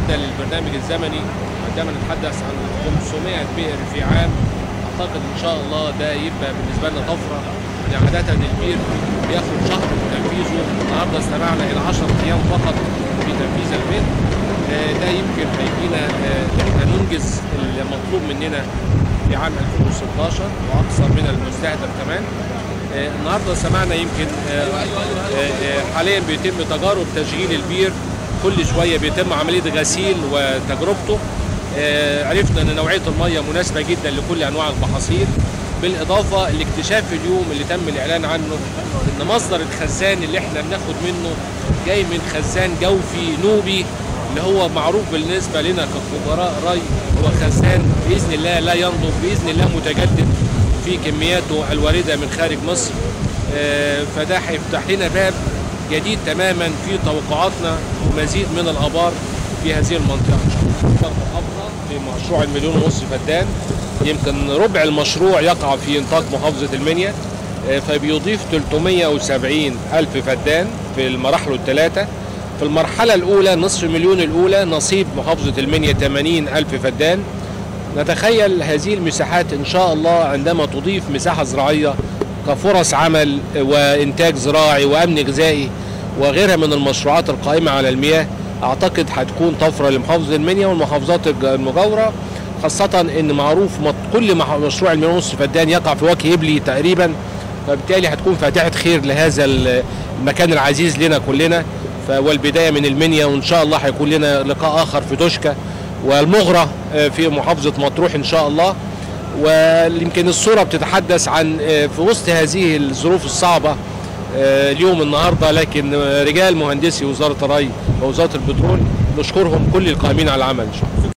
بالنسبه للبرنامج الزمني عندما نتحدث عن 500 بئر في عام اعتقد ان شاء الله ده يبقى بالنسبه لنا طفره يعني عاده البير بياخد شهر في تنفيذه النهارده استمعنا الى 10 ايام فقط في تنفيذ البئر آه، ده يمكن هيدينا آه، ان احنا ننجز المطلوب مننا في عام 2016 واكثر من المستهدف كمان آه، النهارده سمعنا يمكن آه، آه، آه، حاليا بيتم تجارب تشغيل البير كل شويه بيتم عمليه غسيل وتجربته آه، عرفنا ان نوعيه الميه مناسبه جدا لكل انواع المحاصيل بالاضافه لاكتشاف اليوم اللي تم الاعلان عنه ان مصدر الخزان اللي احنا بناخد منه جاي من خزان جوفي نوبي اللي هو معروف بالنسبه لنا كخبراء ري هو خزان باذن الله لا ينضب باذن الله متجدد في كمياته الوارده من خارج مصر آه، فده هيفتح لنا باب جديد تماما في توقعاتنا ومزيد من الابار في هذه المنطقه ان شاء الله. محافظه في مشروع المليون ونص فدان يمكن ربع المشروع يقع في نطاق محافظه المنيا آه، فبيضيف 370 الف فدان في المراحل الثلاثه في المرحله الاولى نصف مليون الاولى نصيب محافظه المنيا 80 الف فدان نتخيل هذه المساحات ان شاء الله عندما تضيف مساحه زراعيه كفرص عمل وانتاج زراعي وامن غذائي وغيرها من المشروعات القائمه على المياه اعتقد هتكون طفره لمحافظه المنيا والمحافظات المجاوره خاصه ان معروف مط- كل مح- مشروع المليون ونص فدان يقع في وجه ابلي تقريبا فبالتالي هتكون فاتحه خير لهذا ال- المكان العزيز لنا كلنا ف- والبدايه من المنيا وان شاء الله هيكون لنا لقاء اخر في توشكا والمغرة آه، في محافظة مطروح إن شاء الله ويمكن الصورة بتتحدث عن آه، في وسط هذه الظروف الصعبة آه، اليوم النهاردة لكن آه، رجال مهندسي وزارة الري ووزارة البترول نشكرهم كل القائمين على العمل إن شاء الله